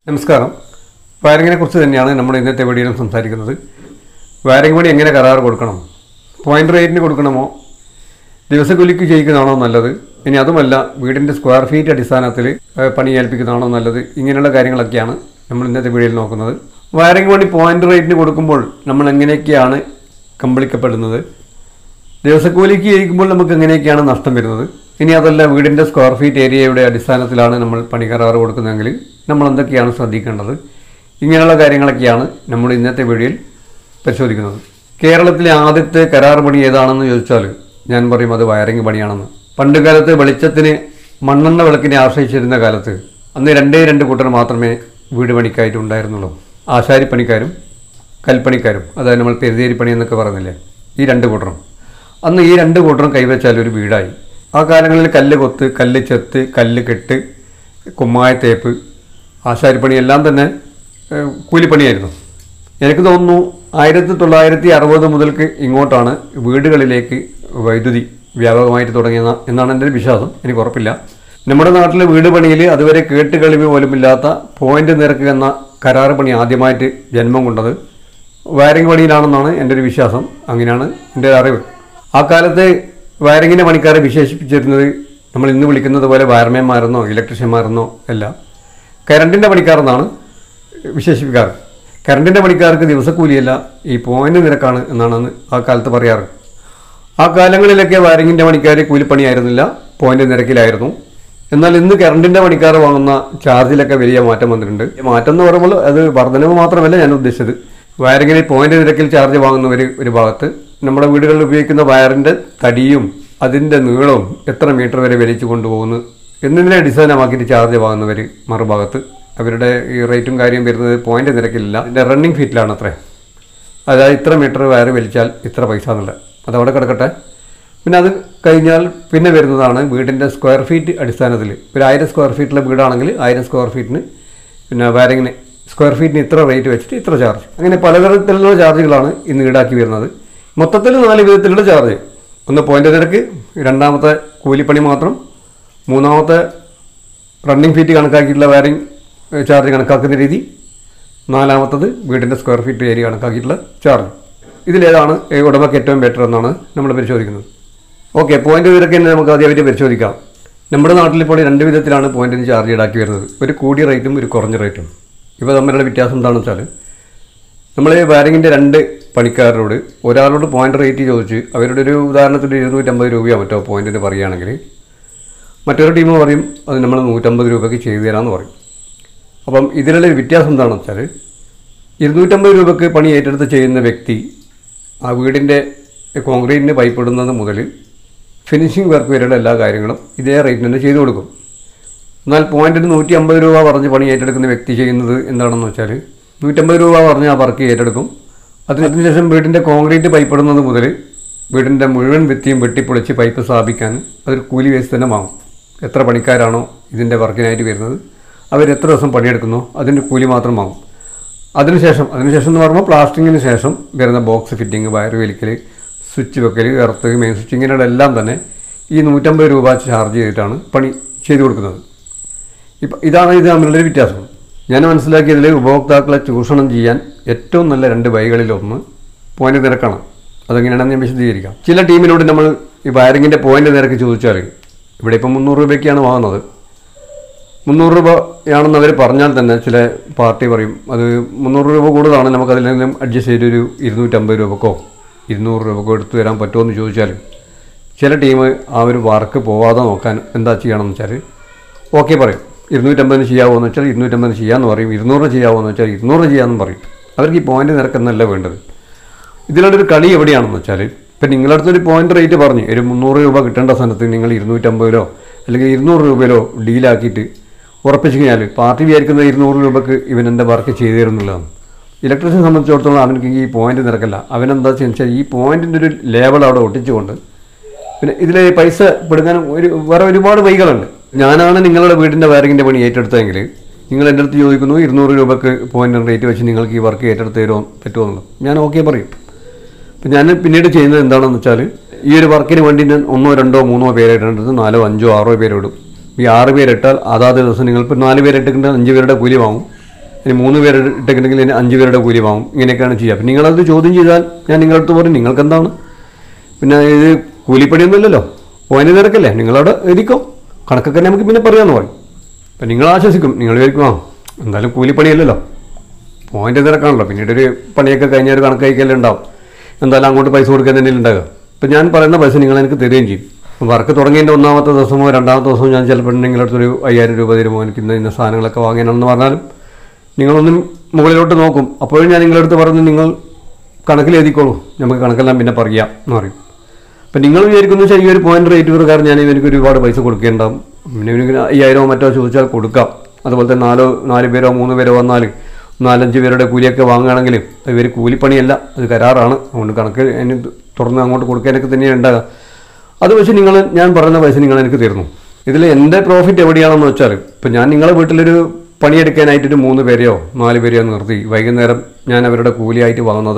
നമസ്കാരം വയറിങ്ങിനെ കുറിച്ച് തന്നെയാണ് നമ്മൾ ഇന്നത്തെ വീഡിയോയിലും സംസാരിക്കുന്നത് വയറിംഗ് പണി എങ്ങനെ കരാർ കൊടുക്കണം പോയിന്റ് റേറ്റിന് കൊടുക്കണമോ ദിവസക്കൂലിക്ക് ചെയ്യിക്കുന്നതാണോ നല്ലത് ഇനി അതുമല്ല വീടിൻ്റെ സ്ക്വയർ ഫീറ്റ് അടിസ്ഥാനത്തിൽ ഏഹ്, പണി ഏൽപ്പിക്കുന്നതാണോ നല്ലത് ഇങ്ങനെയുള്ള കാര്യങ്ങളൊക്കെയാണ് നമ്മൾ ഇന്നത്തെ വീഡിയോയിൽ നോക്കുന്നത് വയറിംഗ് പണി പോയിന്റ് റേറ്റിന് കൊടുക്കുമ്പോൾ നമ്മൾ എങ്ങനെയൊക്കെയാണ് കമ്പളിക്കപ്പെടുന്നത് ദിവസക്കൂലിക്ക് ചെയ്യിക്കുമ്പോൾ നമുക്ക് എങ്ങനെയൊക്കെയാണ് നഷ്ടം വരുന്നത് ഇനി അതല്ല വീടിൻ്റെ സ്ക്വയർ ഫീറ്റ് ഏരിയയുടെ അടിസ്ഥാനത്തിലാണ് നമ്മൾ പണി കരാറ് കൊടുക്കുന്നതെങ്കിൽ നമ്മൾ എന്തൊക്കെയാണ് ശ്രദ്ധിക്കേണ്ടത് ഇങ്ങനെയുള്ള കാര്യങ്ങളൊക്കെയാണ് നമ്മൾ ഇന്നത്തെ വീഡിയോയിൽ പരിശോധിക്കുന്നത് കേരളത്തിലെ ആദ്യത്തെ കരാർ പണി ഏതാണെന്ന് ചോദിച്ചാൽ ഞാൻ പറയും അത് വയറിംഗ് പണിയാണെന്ന് പണ്ട് കാലത്ത് വെളിച്ചത്തിന് മണ്ണെണ്ണ വിളക്കിനെ ആശ്രയിച്ചിരുന്ന കാലത്ത് അന്ന് രണ്ടേ രണ്ട് കൂട്ടർ മാത്രമേ വീട് പണിക്കായിട്ട് ഉണ്ടായിരുന്നുള്ളൂ ആശാരിപ്പണിക്കാരും കൽപ്പണിക്കാരും അതായത് നമ്മൾ പെരുതേരി പണി എന്നൊക്കെ പറയുന്നില്ലേ ഈ രണ്ട് കൂട്ടരും അന്ന് ഈ രണ്ട് കൂട്ടരും കൈവച്ചാൽ ഒരു വീടായി ആ കാലങ്ങളിൽ കല്ല് കൊത്ത് കല്ല് ചെത്ത് കല്ല് കെട്ട് കുമ്മായ തേപ്പ് ആശാരിപ്പണി എല്ലാം തന്നെ ഏഹ്, കൂലിപ്പണിയായിരുന്നു എനിക്ക് തോന്നുന്നു ആയിരത്തി തൊള്ളായിരത്തി അറുപത് മുതൽക്ക് ഇങ്ങോട്ടാണ് വീടുകളിലേക്ക് വൈദ്യുതി വ്യാപകമായിട്ട് തുടങ്ങിയത് എന്നാണ് എൻ്റെ ഒരു വിശ്വാസം എനിക്ക് ഉറപ്പില്ല നമ്മുടെ നാട്ടിലെ വീട് പണിയിൽ അതുവരെ കേട്ട് കളിവ് പോലുമില്ലാത്ത പോയിന്റ് നിരക്ക് എന്ന കരാറ് പണി ആദ്യമായിട്ട് ജന്മം കൊണ്ടത് വയറിംഗ് പണിയിലാണെന്നാണ് എൻ്റെ ഒരു വിശ്വാസം അങ്ങനെയാണ് എൻ്റെ ഒരു അറിവ് ആ കാലത്ത് വയറിങ്ങിൻ്റെ പണിക്കാരെ വിശേഷിപ്പിച്ചിരുന്നത് നമ്മൾ ഇന്ന് വിളിക്കുന്നത് പോലെ വയർമാൻമാരെന്നോ ഇലക്ട്രീഷ്യന്മാരെന്നോ അല്ല കരണ്ടിൻ്റെ പണിക്കാരെന്നാണ് വിശേഷിപ്പിക്കാറ് കറണ്ടിൻ്റെ പണിക്കാർക്ക് ദിവസക്കൂലിയല്ല ഈ പോയിന്റ് നിരക്കാണ് എന്നാണ് അന്ന് ആ കാലത്ത് പറയാറ് ആ കാലങ്ങളിലൊക്കെ വയറിങ്ങിൻ്റെ പണിക്കാർ കൂലിപ്പണിയായിരുന്നില്ല പോയിന്റ് നിരക്കിലായിരുന്നു എന്നാൽ ഇന്ന് കറണ്ടിൻ്റെ പണിക്കാർ വാങ്ങുന്ന ചാർജിലൊക്കെ വലിയ മാറ്റം വന്നിട്ടുണ്ട് ഈ മാറ്റം എന്ന് പറയുമ്പോൾ അത് വർധനവ് മാത്രമല്ല ഞാൻ ഉദ്ദേശിച്ചത് വയറിങ്ങിന് പോയിന്റ് നിരക്കിൽ ചാർജ് വാങ്ങുന്നവർ ഒരു ഭാഗത്ത് നമ്മുടെ വീടുകളിൽ ഉപയോഗിക്കുന്ന വയറിൻ്റെ തടിയും അതിൻ്റെ നീളവും എത്ര മീറ്റർ വരെ വലിച്ചു കൊണ്ടുപോകുന്നു എന്നതിനെ അടിസ്ഥാനമാക്കിയിട്ട് ചാർജ് വാങ്ങുന്നവർ മറുഭാഗത്ത് അവരുടെ ഈ റേറ്റും കാര്യം വരുന്നത് പോയിന്റ് നിരക്കിലില്ല ഇതിൻ്റെ റണ്ണിങ് ഫീറ്റിലാണ് അത്രേ അതായത് ഇത്ര മീറ്റർ വയറ് വലിച്ചാൽ ഇത്ര പൈസ എന്നുള്ളത് അതവിടെ കിടക്കട്ടെ പിന്നെ അത് കഴിഞ്ഞാൽ പിന്നെ വരുന്നതാണ് വീടിൻ്റെ സ്ക്വയർ ഫീറ്റ് അടിസ്ഥാനത്തിൽ ഒരു ആയിരം സ്ക്വയർ ഫീറ്റിലെ വീടാണെങ്കിൽ ആയിരം സ്ക്വയർ ഫീറ്റിന് പിന്നെ വയറിങ്ങിന് സ്ക്വയർ ഫീറ്റിന് ഇത്ര റേറ്റ് വെച്ചിട്ട് ഇത്ര ചാർജ് അങ്ങനെ പലതരത്തിലുള്ള ചാർജുകളാണ് ഇന്ന് ഈടാക്കി വരുന്നത് മൊത്തത്തിൽ നാല് വിധത്തിലുള്ള ചാർജ് ഒന്ന് പോയിന്റ് നിരക്ക് രണ്ടാമത്തെ കൂലിപ്പണി മാത്രം മൂന്നാമത്തെ റണ്ണിങ് ഫീറ്റ് കണക്കാക്കിയിട്ടുള്ള വയറിംഗ് ചാർജ് കണക്കാക്കുന്ന രീതി നാലാമത്തത് വീടിൻ്റെ സ്ക്വയർ ഫീറ്റ് ഏരിയ കണക്കാക്കിയിട്ടുള്ള ചാർജ് ഇതിലേതാണ് ഈ ഉടമയ്ക്ക് ഏറ്റവും ബെറ്റർ എന്നാണ് നമ്മൾ പരിശോധിക്കുന്നത് ഓക്കെ പോയിന്റ് നിരക്ക് തന്നെ നമുക്ക് ആദ്യമായിട്ട് പരിശോധിക്കാം നമ്മുടെ നാട്ടിൽ ഇപ്പോൾ രണ്ട് വിധത്തിലാണ് പോയിന്റിന് ചാർജ് ഈടാക്കി വരുന്നത് ഒരു കൂടിയ റേറ്റും ഒരു കുറഞ്ഞ റേറ്റും ഇവ തമ്മിലുള്ള വ്യത്യാസം എന്താണെന്ന് വെച്ചാൽ നമ്മൾ വയറിങ്ങിൻ്റെ രണ്ട് പണിക്കാരോട് ഒരാളോട് പോയിന്റ് റേറ്റ് ചോദിച്ച് അവരുടെ ഒരു ഉദാഹരണത്തിന് ഇരുന്നൂറ്റമ്പത് രൂപയോ മറ്റോ പോയിന്റിന് പറയുകയാണെങ്കിൽ മറ്റൊരു ടീം പറയും അത് നമ്മൾ നൂറ്റമ്പത് രൂപയ്ക്ക് ചെയ്തു തരാമെന്ന് പറയും അപ്പം ഇതിലുള്ള ഒരു വ്യത്യാസം എന്താണെന്ന് വെച്ചാൽ ഇരുന്നൂറ്റമ്പത് രൂപയ്ക്ക് പണി ഏറ്റെടുത്ത് ചെയ്യുന്ന വ്യക്തി ആ വീടിൻ്റെ കോൺക്രീറ്റിന് പൈപ്പ് ഇടുന്നത് മുതൽ ഫിനിഷിംഗ് വർക്ക് വരെയുള്ള എല്ലാ കാര്യങ്ങളും ഇതേ റേറ്റിന് തന്നെ ചെയ്തു കൊടുക്കും എന്നാൽ പോയിന്റിന് നൂറ്റി അമ്പത് രൂപ പറഞ്ഞ് പണി ഏറ്റെടുക്കുന്ന വ്യക്തി ചെയ്യുന്നത് എന്താണെന്ന് വെച്ചാൽ നൂറ്റമ്പത് രൂപ പറഞ്ഞ് ആ വർക്ക് ഏറ്റെടുക്കും അതിന് അതിനുശേഷം വീടിൻ്റെ കോൺക്രീറ്റ് പൈപ്പ് ഇടുന്നത് മുതൽ വീടിൻ്റെ മുഴുവൻ ഭിത്തിയും വെട്ടിപ്പൊളിച്ച് പൈപ്പ് സ്ഥാപിക്കാൻ അതൊരു കൂലി വേസ് തന്നെ വാങ്ങും എത്ര പണിക്കാരാണോ ഇതിൻ്റെ വർക്കിനായിട്ട് വരുന്നത് അവർ എത്ര ദിവസം പണിയെടുക്കുന്നോ അതിൻ്റെ കൂലി മാത്രം വാങ്ങും അതിനുശേഷം അതിനുശേഷം എന്ന് പറയുമ്പോൾ പ്ലാസ്റ്റിങ്ങിന് ശേഷം വരുന്ന ബോക്സ് ഫിറ്റിംഗ് വയർ വലിക്കൽ സ്വിച്ച് വെക്കൽ എർത്ത് മെയിൻ സ്വിച്ച് ഇങ്ങനെയുള്ള എല്ലാം തന്നെ ഈ നൂറ്റമ്പത് രൂപ ചാർജ് ചെയ്തിട്ടാണ് പണി ചെയ്തു കൊടുക്കുന്നത് ഇപ്പം ഇതാണ് ഇത് തമ്മിലുള്ളൊരു വ്യത്യാസം ഞാൻ മനസ്സിലാക്കിയതിൽ ഉപഭോക്താക്കളെ ചൂഷണം ചെയ്യാൻ ഏറ്റവും നല്ല രണ്ട് വഴികളിലൊന്ന് പോയിന്റ് നിരക്കാണ് അതെങ്ങനെയാണെന്ന് ഞാൻ വിശദീകരിക്കാം ചില ടീമിനോട് നമ്മൾ ഈ വയറിങ്ങിൻ്റെ പോയിന്റ് നിരക്ക് ചോദിച്ചാൽ ഇവിടെ ഇപ്പം മുന്നൂറ് രൂപയ്ക്കാണ് വാങ്ങുന്നത് മുന്നൂറ് രൂപയാണെന്ന് അവർ പറഞ്ഞാൽ തന്നെ ചില പാർട്ടി പറയും അത് മുന്നൂറ് രൂപ കൂടുതലാണ് നമുക്ക് അതിൽ നിന്നും അഡ്ജസ്റ്റ് ചെയ്തൊരു ഇരുന്നൂറ്റമ്പത് രൂപക്കോ ഇരുന്നൂറ് രൂപക്കോ എടുത്തു തരാൻ പറ്റുമോ എന്ന് ചോദിച്ചാൽ ചില ടീം ആ ഒരു വർക്ക് പോവാതെ നോക്കാൻ എന്താ ചെയ്യണമെന്ന് വെച്ചാൽ ഓക്കെ പറയും ഇരുന്നൂറ്റമ്പതിന് ചെയ്യാവോ എന്ന് വെച്ചാൽ ഇരുന്നൂറ്റമ്പതിന് ചെയ്യാമെന്ന് പറയും ഇരുന്നൂറ് ചെയ്യാവോ എന്ന് വെച്ചാൽ ഇരുന്നൂറ് ചെയ്യാമെന്ന് പറയും അവർക്ക് ഈ പോയിന്റ് നിരക്കെന്നല്ല വേണ്ടത് ഇതിലുള്ളൊരു കളി എവിടെയാണെന്ന് വെച്ചാൽ ഇപ്പം നിങ്ങളുടെ അടുത്തൊരു പോയിന്റ് റേറ്റ് പറഞ്ഞ് ഒരു മുന്നൂറ് രൂപ കിട്ടേണ്ട സ്ഥലത്ത് നിങ്ങൾ ഇരുന്നൂറ്റമ്പതിലോ അല്ലെങ്കിൽ ഇരുന്നൂറ് രൂപയിലോ ഡീലാക്കിയിട്ട് ഉറപ്പിച്ചു കഴിഞ്ഞാൽ പാർട്ടി വിചാരിക്കുന്ന ഇരുന്നൂറ് രൂപക്ക് ഇവൻ എൻ്റെ വർക്ക് ചെയ്തു തരുന്നില്ലതാണ് ഇലക്ട്രീഷ്യനെ സംബന്ധിച്ചിടത്തോളം അവനക്ക് ഈ പോയിന്റ് നിരക്കല്ല അവനെന്താ വെച്ചാൽ ഈ പോയിന്റിൻ്റെ ഒരു ലേബൽ അവിടെ ഒട്ടിച്ചുകൊണ്ട് പിന്നെ ഇതിൽ പൈസ പെടുക്കാൻ ഒരു വേറെ ഒരുപാട് വഴികളുണ്ട് ഞാനാണ് നിങ്ങളുടെ വീടിൻ്റെ വയറിങ്ങിൻ്റെ പണി ഏറ്റെടുത്തതെങ്കിൽ നിങ്ങൾ എൻ്റെ അടുത്ത് ചോദിക്കുന്നു ഇരുന്നൂറ് രൂപക്ക് പോയിന്റ് റേറ്റ് വെച്ച് നിങ്ങൾക്ക് ഈ വർക്ക് ഏറ്റെടുത്ത് തരുമോ പറ്റുമോ എന്നുള്ളത് ഞാൻ ഓക്കെ പറയും അപ്പം ഞാൻ പിന്നീട് ചെയ്യുന്നത് എന്താണെന്ന് വെച്ചാൽ ഈ ഒരു വർക്കിന് വേണ്ടി ഞാൻ ഒന്നോ രണ്ടോ മൂന്നോ പേരിടേണ്ടത് നാലോ അഞ്ചോ ആറോ പേരിടും ഈ ആറ് പേരിട്ടാൽ അതാത് ദിവസം നിങ്ങൾ ഇപ്പോൾ നാല് പേരിട്ടിട്ട് അഞ്ച് പേരുടെ കൂലി വാങ്ങും ഇനി മൂന്ന് പേര് ഇട്ടിട്ടുണ്ടെങ്കിൽ ഇനി അഞ്ച് പേരുടെ കൂലി വാങ്ങും ഇങ്ങനെയൊക്കെയാണ് ചെയ്യുക അപ്പം നിങ്ങളത് ചോദ്യം ചെയ്താൽ ഞാൻ നിങ്ങളുടെ അടുത്ത് പറയും നിങ്ങൾക്ക് എന്താണ് പിന്നെ ഇത് കൂലിപ്പണിയൊന്നുമില്ലല്ലോ പോയിന്റ് നിരക്കല്ലേ നിങ്ങളവിടെ എഴുതിക്കോ കണക്കൊക്കെ നമുക്ക് പിന്നെ പറയാമെന്ന് പറയും അപ്പം നിങ്ങൾ ആശ്വസിക്കും നിങ്ങൾ വിചാരിക്കും ആ എന്തായാലും കൂലിപ്പണിയല്ലല്ലോ പോയിന്റ് നിരക്കാണല്ലോ പിന്നീട് ഒരു പണിയൊക്കെ കഴിഞ്ഞ ഒരു കണക്ക് കഴിക്കല്ലേ ഉണ്ടാവും എന്തായാലും അങ്ങോട്ട് പൈസ കൊടുക്കാൻ തന്നെ ഉണ്ടാകുക ഇപ്പം ഞാൻ പറയുന്ന പൈസ നിങ്ങൾ എനിക്ക് തരികയും ചെയ്യും അപ്പം വർക്ക് തുടങ്ങിയതിൻ്റെ ഒന്നാമത്തെ ദിവസമോ രണ്ടാമത്തെ ദിവസമോ ഞാൻ ചിലപ്പോൾ നിങ്ങളുടെ അടുത്തൊരു അയ്യായിരം രൂപ തരുമോ എനിക്ക് ഇന്ന ഇന്ന സാധനങ്ങളൊക്കെ വാങ്ങാനാണെന്ന് പറഞ്ഞാലും നിങ്ങളൊന്നും മുകളിലോട്ട് നോക്കും അപ്പോഴും ഞാൻ നിങ്ങളുടെ അടുത്ത് പറഞ്ഞു നിങ്ങൾ കണക്കിൽ എഴുതിക്കോളൂ നമുക്ക് കണക്കെല്ലാം പിന്നെ പറയാം എന്ന് പറയും അപ്പം നിങ്ങൾ വിചാരിക്കുന്നു വെച്ചാൽ ഈ ഒരു പോയിന്റ് റേറ്റ് പ്രകാരം ഞാൻ ഇവർക്ക് ഒരുപാട് പൈസ കൊടുക്കേണ്ടാവും പിന്നെ ഇവർക്ക് അയ്യായിരമോ മറ്റോ ചോദിച്ചാൽ കൊടുക്കാം അതുപോലെ തന്നെ നാലോ നാല് പേരോ മൂന്ന് പേരോ വന്നാൽ നാലഞ്ച് പേരുടെ കൂലിയൊക്കെ വാങ്ങുകയാണെങ്കിൽ ഇവർ കൂലിപ്പണിയല്ല അത് കരാറാണ് അതുകൊണ്ട് കണക്ക് അതിന് തുറന്ന് അങ്ങോട്ട് കൊടുക്കാനൊക്കെ തന്നെയാണ് ഉണ്ടാകുക അത് വെച്ച് നിങ്ങൾ ഞാൻ പറയുന്ന പൈസ നിങ്ങൾ എനിക്ക് തരുന്നു ഇതിൽ എൻ്റെ പ്രോഫിറ്റ് എവിടെയാണെന്ന് വെച്ചാൽ ഇപ്പം ഞാൻ നിങ്ങളെ വീട്ടിലൊരു പണിയെടുക്കാനായിട്ടൊരു മൂന്ന് പേരെയോ നാല് പേരെയോ നിർത്തി വൈകുന്നേരം ഞാൻ അവരുടെ കൂലിയായിട്ട് വാങ്ങുന്നത്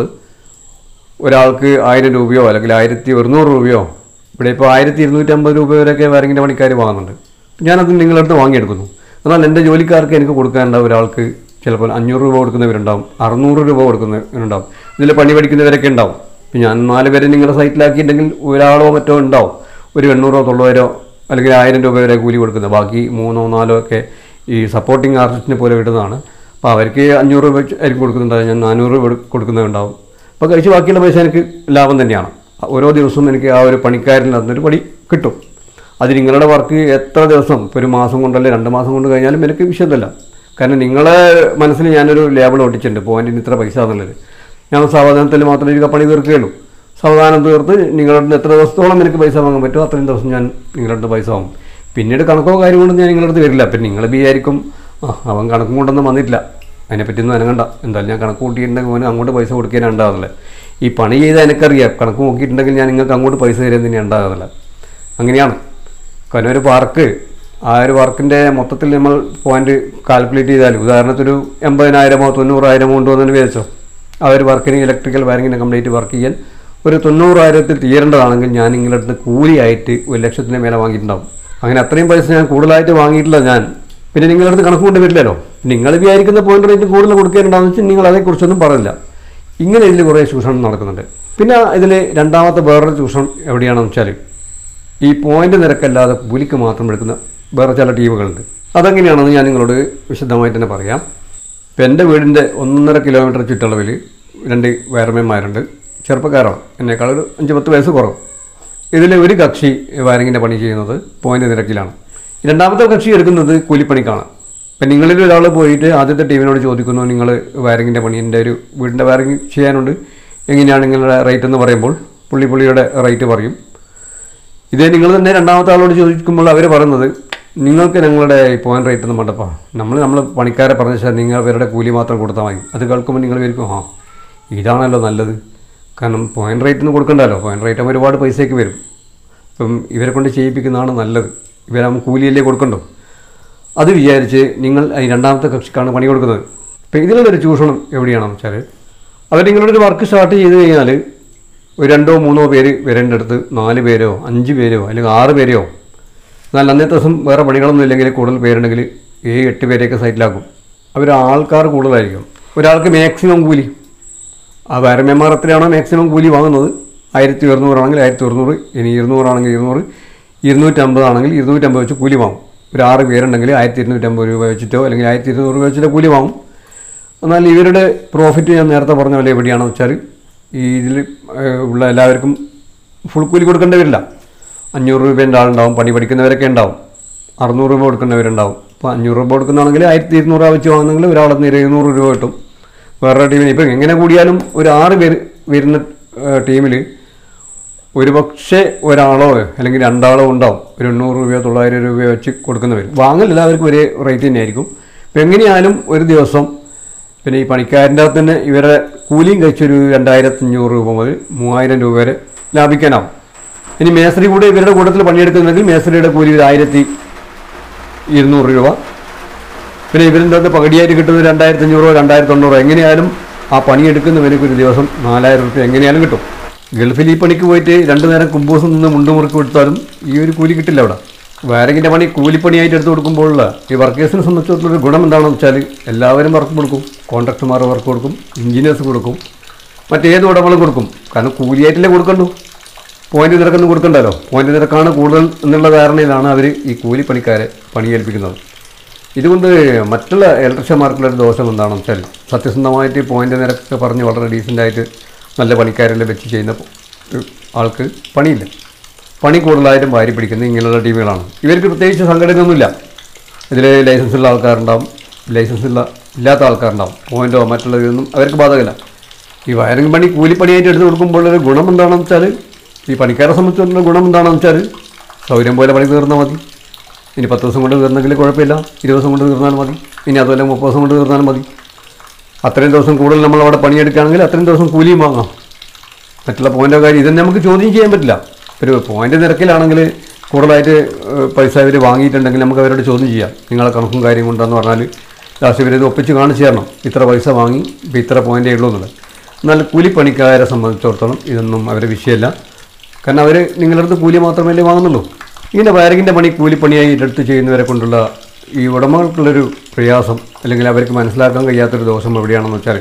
ഒരാൾക്ക് ആയിരം രൂപയോ അല്ലെങ്കിൽ ആയിരത്തി ഒരുന്നൂറ് രൂപയോ ഇവിടെ ഇപ്പോൾ ആയിരത്തി ഇരുന്നൂറ്റമ്പത് രൂപ വരെയൊക്കെ വരങ്ങിൻ്റെ പണിക്കാർ വാങ്ങുന്നുണ്ട് ഞാനത് നിങ്ങളുടെ അടുത്ത് വാങ്ങിയെടുക്കുന്നു എന്നാൽ എൻ്റെ ജോലിക്കാർക്ക് എനിക്ക് കൊടുക്കാനുണ്ടാവും ഒരാൾക്ക് ചിലപ്പോൾ അഞ്ഞൂറ് രൂപ കൊടുക്കുന്നവരുണ്ടാവും അറുന്നൂറ് രൂപ കൊടുക്കുന്നവരുണ്ടാവും ഇതിൽ പണി പഠിക്കുന്നവരൊക്കെ ഉണ്ടാവും ഇപ്പം ഞാൻ നാല് പേരെ നിങ്ങളുടെ സൈറ്റിലാക്കിയിട്ടുണ്ടെങ്കിൽ ഒരാളോ മറ്റോ ഉണ്ടാവും ഒരു എണ്ണൂറോ തൊള്ളായിരോ അല്ലെങ്കിൽ ആയിരം രൂപ വരെ കൂലി കൊടുക്കുന്നത് ബാക്കി മൂന്നോ നാലോ ഒക്കെ ഈ സപ്പോർട്ടിങ് ആർട്ടിസ്റ്റിനെ പോലെ വിടുന്നതാണ് അപ്പോൾ അവർക്ക് അഞ്ഞൂറ് രൂപ വെച്ച് ആയിരിക്കും കൊടുക്കുന്നുണ്ടാവും ഞാൻ നാനൂറ് രൂപ കൊടു- കൊടുക്കുന്നുണ്ടാവും അപ്പോൾ കഴിച്ച് ബാക്കിയുള്ള പൈസ എനിക്ക് ലാഭം തന്നെയാണ് ഓരോ ദിവസവും എനിക്ക് ആ ഒരു പണിക്കാരിൽ നിന്നൊരു പണി കിട്ടും അത് നിങ്ങളുടെ വർക്ക് എത്ര ദിവസം ഇപ്പോൾ ഒരു മാസം കൊണ്ടല്ലേ രണ്ട് മാസം കൊണ്ട് കഴിഞ്ഞാലും എനിക്ക് വിഷയമല്ല കാരണം നിങ്ങളെ മനസ്സിൽ ഞാനൊരു ലേബിൾ ഒട്ടിച്ചിട്ടുണ്ട് പോയിന്റിന് ഇത്ര പൈസ എന്നുള്ളത് ഞാൻ സാവധാനത്തിൽ മാത്രമേ എനിക്ക് പണി തീർക്കുകയുള്ളൂ സാവധാനം തീർത്ത് നിങ്ങളുടെ അടുത്ത് എത്ര ദിവസത്തോളം എനിക്ക് പൈസ വാങ്ങാൻ പറ്റുമോ അത്രയും ദിവസം ഞാൻ നിങ്ങളുടെ അടുത്ത് പൈസ വാങ്ങും പിന്നീട് കണക്കോ കാര്യം കൊണ്ടൊന്നും ഞാൻ നിങ്ങളുടെ അടുത്ത് വരില്ല അപ്പം നിങ്ങൾ വിചാരിക്കും ആ അവൻ കണക്കും കൊണ്ടൊന്നും വന്നിട്ടില്ല അതിനെപ്പറ്റി ഒന്നും അനങ്ങണ്ട എന്തായാലും ഞാൻ കണക്ക് കൂട്ടിയിട്ടുണ്ടെങ്കിൽ അവന് അങ്ങോട്ട് പൈസ കൊടുക്കാനാണ് ഉണ്ടാകുന്നത് ഈ പണി ചെയ്താൽ എനിക്കറിയാം കണക്ക് നോക്കിയിട്ടുണ്ടെങ്കിൽ ഞാൻ നിങ്ങൾക്ക് അങ്ങോട്ട് പൈസ തരാൻ തന്നെയാണ് ഉണ്ടാകുന്നില്ല അങ്ങനെയാണ് കാരണം ഒരു വർക്ക് ആ ഒരു വർക്കിൻ്റെ മൊത്തത്തിൽ നമ്മൾ പോയിന്റ് കാൽക്കുലേറ്റ് ചെയ്താൽ ഉദാഹരണത്തിന് ഒരു എൺപതിനായിരമോ തൊണ്ണൂറായിരമോ ഉണ്ടോയെന്ന് വിചാരിച്ചോ ആ ഒരു വർക്കിന് ഇലക്ട്രിക്കൽ വയറിങ്ങിന് കംപ്ലീറ്റ് വർക്ക് ചെയ്യാൻ ഒരു തൊണ്ണൂറായിരത്തിൽ തീരേണ്ടതാണെങ്കിൽ ഞാൻ നിങ്ങളുടെ അടുത്ത് കൂലിയായിട്ട് ഒരു ലക്ഷത്തിന് മേലെ വാങ്ങിയിട്ടുണ്ടാവും അങ്ങനെ അത്രയും പൈസ ഞാൻ കൂടുതലായിട്ട് വാങ്ങിയിട്ടില്ല ഞാൻ പിന്നെ നിങ്ങളുടെ അടുത്ത് കണക്ക് കൊണ്ട് വരില്ലല്ലോ നിങ്ങൾ വിചാരിക്കുന്ന പോയിന്റ് റേറ്റ് കൂടുതൽ കൊടുക്കാനുണ്ടാവുന്ന വെച്ചാൽ നിങ്ങൾ അതേക്കുറിച്ചൊന്നും പറഞ്ഞില്ല ഇങ്ങനെ ഇതിൽ കുറേ ചൂഷണം നടക്കുന്നുണ്ട് പിന്നെ ഇതിൽ രണ്ടാമത്തെ വേറൊരു ചൂഷണം എവിടെയാണെന്ന് വെച്ചാൽ ഈ പോയിന്റ് നിരക്കല്ലാതെ കൂലിക്ക് മാത്രം എടുക്കുന്ന വേറെ ചില ടീമുകളുണ്ട് അതെങ്ങനെയാണെന്ന് ഞാൻ നിങ്ങളോട് വിശദമായിട്ട് തന്നെ പറയാം ഇപ്പം എൻ്റെ വീടിൻ്റെ ഒന്നര കിലോമീറ്റർ ചുറ്റളവിൽ രണ്ട് വയർമന്മാരുണ്ട് ചെറുപ്പക്കാരാണ് എന്നേക്കാൾ ഒരു അഞ്ച് പത്ത് വയസ്സ് കുറവ് ഇതിൽ ഒരു കക്ഷി വയറിങ്ങിൻ്റെ പണി ചെയ്യുന്നത് പോയിന്റ് നിരക്കിലാണ് രണ്ടാമത്തെ കക്ഷി എടുക്കുന്നത് കൂലിപ്പണിക്കാണ് ഇപ്പം നിങ്ങളിൽ ഒരാൾ പോയിട്ട് ആദ്യത്തെ ടീമിനോട് ചോദിക്കുന്നു നിങ്ങൾ വയറിങ്ങിൻ്റെ പണി എൻ്റെ ഒരു വീടിൻ്റെ വയറിങ് ചെയ്യാനുണ്ട് എങ്ങനെയാണ് നിങ്ങളുടെ റേറ്റ് എന്ന് പറയുമ്പോൾ പുള്ളി പുള്ളിയുടെ റേറ്റ് പറയും ഇതേ നിങ്ങൾ തന്നെ രണ്ടാമത്തെ ആളോട് ചോദിക്കുമ്പോൾ അവർ പറയുന്നത് നിങ്ങൾക്ക് ഞങ്ങളുടെ ഈ പോയിന്റ് റേറ്റ് ഒന്നും വേണ്ടപ്പാ നമ്മൾ നമ്മൾ പണിക്കാരെ പറഞ്ഞ ശേഷം നിങ്ങൾ അവരുടെ കൂലി മാത്രം കൊടുത്താൽ മതി അത് കേൾക്കുമ്പോൾ നിങ്ങൾ വിചാരിക്കും ആ ഇതാണല്ലോ നല്ലത് കാരണം പോയിന്റ് റേറ്റിന് കൊടുക്കണ്ടല്ലോ പോയിന്റ് റേറ്റ് ആകുമ്പോൾ ഒരുപാട് പൈസയ്ക്ക് വരും അപ്പം ഇവരെ കൊണ്ട് ചെയ്യിപ്പിക്കുന്നതാണ് നല്ലത് ഇവരാകുമ്പോൾ കൂലിയല്ലേ കൊടുക്കണ്ടോ അത് വിചാരിച്ച് നിങ്ങൾ ഈ രണ്ടാമത്തെ കക്ഷിക്കാണ് പണി കൊടുക്കുന്നത് ഇപ്പം ഇതിലുള്ളൊരു ചൂഷണം എവിടെയാണെന്ന് വെച്ചാൽ അവർ നിങ്ങളൊരു വർക്ക് സ്റ്റാർട്ട് ചെയ്ത് കഴിഞ്ഞാൽ ഒരു രണ്ടോ മൂന്നോ പേര് വരേണ്ടടുത്ത് നാല് പേരോ അഞ്ച് പേരോ അല്ലെങ്കിൽ ആറ് പേരോ എന്നാൽ അന്നത്തെ ദിവസം വേറെ പണികളൊന്നും ഇല്ലെങ്കിൽ കൂടുതൽ പേരുണ്ടെങ്കിൽ ഏഴ് എട്ട് പേരെയൊക്കെ സൈറ്റിലാക്കും അവർ ആൾക്കാർ കൂടുതലായിരിക്കും ഒരാൾക്ക് മാക്സിമം കൂലി ആ വരമേമാർ എത്രയാണോ മാക്സിമം കൂലി വാങ്ങുന്നത് ആയിരത്തി ഒരുന്നൂറാണെങ്കിൽ ആയിരത്തി ഒരുന്നൂറ് ഇനി ഇരുന്നൂറാണെങ്കിൽ ഇരുന്നൂറ് ഇരുന്നൂറ്റമ്പതാണെങ്കിൽ ഇരുന്നൂറ്റമ്പത് വെച്ച് കൂലി വാങ്ങും ഒരു ആറ് പേരുണ്ടെങ്കിൽ ആയിരത്തി ഇരുന്നൂറ്റമ്പത് രൂപ വെച്ചിട്ടോ അല്ലെങ്കിൽ ആയിരത്തി ഇരുന്നൂറ് രൂപ വെച്ചിട്ടോ കൂലി വാങ്ങും എന്നാൽ ഇവരുടെ പ്രോഫിറ്റ് ഞാൻ നേരത്തെ പറഞ്ഞ പോലെ എവിടെയാണെന്ന് വെച്ചാൽ ഈ ഇതിൽ ഏഹ്, ഉള്ള എല്ലാവർക്കും ഫുൾ കൂലി കൊടുക്കേണ്ടി വരില്ല അഞ്ഞൂറ് രൂപേൻ്റെ ആളുണ്ടാവും പണി പഠിക്കുന്നവരൊക്കെ ഉണ്ടാവും അറുന്നൂറ് രൂപ കൊടുക്കുന്നവരുണ്ടാവും അപ്പോൾ അഞ്ഞൂറ് രൂപ കൊടുക്കുന്നതാണെങ്കിൽ ആയിരത്തി ഇരുന്നൂറ് രൂപ വെച്ച് വാങ്ങുന്നെങ്കിൽ ഒരാളെന്ന് ഇരുന്നൂറ് രൂപ കിട്ടും വേറെ ടീമിന് ഇപ്പം എങ്ങനെ കൂടിയാലും ഒരു ആറ് പേര് വരുന്ന ടീമിൽ ഒരു പക്ഷേ ഒരാളോ അല്ലെങ്കിൽ രണ്ടാളോ ഉണ്ടാവും ഒരു എണ്ണൂറ് രൂപയോ തൊള്ളായിരം രൂപയോ വെച്ച് കൊടുക്കുന്നവർ വാങ്ങൽ എല്ലാവർക്കും ഒരേ റേറ്റ് തന്നെയായിരിക്കും ഇപ്പം എങ്ങനെയായാലും ഒരു ദിവസം പിന്നെ ഈ പണിക്കാരൻ്റെ അകത്ത് തന്നെ ഇവരെ കൂലിയും കഴിച്ചൊരു രണ്ടായിരത്തി അഞ്ഞൂറ് രൂപ മുതൽ മൂവായിരം രൂപ വരെ ലാഭിക്കാനാവും ഇനി മേസ്ത്രി കൂടെ ഇവരുടെ കൂട്ടത്തിൽ പണിയെടുക്കുന്നുണ്ടെങ്കിൽ മേസ്ത്രിയുടെ കൂലി ഒരു ആയിരത്തി ഇരുന്നൂറ് രൂപ പിന്നെ ഇവരിൻ്റെ അകത്ത് പകുതിയായിട്ട് കിട്ടുന്നത് രണ്ടായിരത്തി അഞ്ഞൂറോ രണ്ടായിരത്തി തൊണ്ണൂറോ എങ്ങനെയായാലും ആ പണിയെടുക്കുന്നവർക്ക് ഒരു ദിവസം നാലായിരം റുപ്യ എങ്ങനെയാലും കിട്ടും ഗൾഫിൽ ഈ പണിക്ക് പോയിട്ട് രണ്ടു നേരം കുമ്പൂസം നിന്ന് മുണ്ടുമുറുക്ക് കൊടുത്താലും ഈ ഒരു കൂലി കിട്ടില്ല അവിടെ വയറിങ്ങിൻ്റെ പണി കൂലിപ്പണിയായിട്ട് എടുത്ത് കൊടുക്കുമ്പോഴുള്ള ഈ വർക്കേഴ്സിനെ സംബന്ധിച്ചിടത്തോളം ഗുണം എന്താണെന്ന് വെച്ചാൽ എല്ലാവരും വർക്ക് കൊടുക്കും കോൺട്രാക്ടർമാർ വർക്ക് കൊടുക്കും എഞ്ചിനീയേഴ്സ് കൊടുക്കും മറ്റേത് ഉടമകളും കൊടുക്കും കാരണം കൂലിയായിട്ടല്ലേ കൊടുക്കണ്ടു പോയിന്റ് നിരക്കൊന്നും കൊടുക്കണ്ടല്ലോ പോയിന്റ് നിരക്കാണ് കൂടുതൽ എന്നുള്ള ധാരണയിലാണ് അവർ ഈ കൂലിപ്പണിക്കാരെ പണിയേൽപ്പിക്കുന്നത് ഇതുകൊണ്ട് മറ്റുള്ള ഇലക്ട്രീഷ്യന്മാർക്കുള്ള ഒരു ദോഷം എന്താണെന്ന് വെച്ചാൽ സത്യസന്ധമായിട്ട് പോയിന്റ് നിരക്കൊക്കെ പറഞ്ഞ് വളരെ ഡീസൻ്റായിട്ട് നല്ല പണിക്കാരെല്ലാം വെച്ച് ചെയ്യുന്ന ഒരു ആൾക്ക് പണിയില്ല പണി കൂടുതലായിട്ടും വാരി പിടിക്കുന്ന ഇങ്ങനെയുള്ള ടീമുകളാണ് ഇവർക്ക് പ്രത്യേകിച്ച് സംഘടനയൊന്നുമില്ല ഇതിൽ ലൈസൻസ് ഉള്ള ആൾക്കാരുണ്ടാവും ലൈസൻസ് ഉള്ള ഇല്ലാത്ത ആൾക്കാരുണ്ടാവും പോയിന്റോ മറ്റുള്ള ഇതൊന്നും അവർക്ക് ബാധകമില്ല ഈ വയറിംഗ് പണി കൂലിപ്പണിയായിട്ട് എടുത്ത് കൊടുക്കുമ്പോൾ ഒരു ഗുണം എന്താണെന്ന് വെച്ചാൽ ഈ പണിക്കാരെ സംബന്ധിച്ചുള്ള ഗുണം എന്താണെന്ന് വെച്ചാൽ സൗകര്യം പോലെ പണി തീർന്നാൽ മതി ഇനി പത്ത് ദിവസം കൊണ്ട് തീർന്നെങ്കിൽ കുഴപ്പമില്ല ഇരുപത് ദിവസം കൊണ്ട് തീർന്നാലും മതി ഇനി അതുപോലെ മുപ്പത് ദിവസം കൊണ്ട് തീർന്നാലും മതി അത്രയും ദിവസം കൂടുതൽ നമ്മൾ അവിടെ പണിയെടുക്കുകയാണെങ്കിൽ അത്രയും ദിവസം കൂലിയും വാങ്ങാം മറ്റുള്ള പോയിൻ്റോ കാര്യം ഇതൊന്നും നമുക്ക് ചോദ്യം ചെയ്യാൻ പറ്റില്ല ഒരു പോയിന്റ് നിരക്കിലാണെങ്കിൽ കൂടുതലായിട്ട് ഏഹ്, പൈസ ഇവർ വാങ്ങിയിട്ടുണ്ടെങ്കിൽ നമുക്ക് അവരോട് ചോദ്യം ചെയ്യാം നിങ്ങളെ കണക്കും കാര്യം കൊണ്ടെന്ന് പറഞ്ഞാൽ ലാസ്റ്റ് ഇവരിത് ഒപ്പിച്ച് കാണിച്ചു തരണം ഇത്ര പൈസ വാങ്ങി ഇപ്പോൾ ഇത്ര പോയിൻ്റേ ഉള്ളൂ എന്നുള്ളത് എന്നാൽ കൂലിപ്പണിക്കാരെ സംബന്ധിച്ചിടത്തോളം ഇതൊന്നും അവരെ വിഷയമല്ല കാരണം അവർ നിങ്ങളുടെ അടുത്ത് കൂലി മാത്രമല്ലേ വാങ്ങുന്നുള്ളൂ ഇങ്ങനെ വയറിങ്ങിൻ്റെ പണി കൂലിപ്പണിയായി എടുത്ത് ചെയ്യുന്നവരെ കൊണ്ടുള്ള ഈ ഉടമകൾക്കുള്ളൊരു പ്രയാസം അല്ലെങ്കിൽ അവർക്ക് മനസ്സിലാക്കാൻ കഴിയാത്തൊരു ദോഷം എവിടെയാണെന്ന് വെച്ചാൽ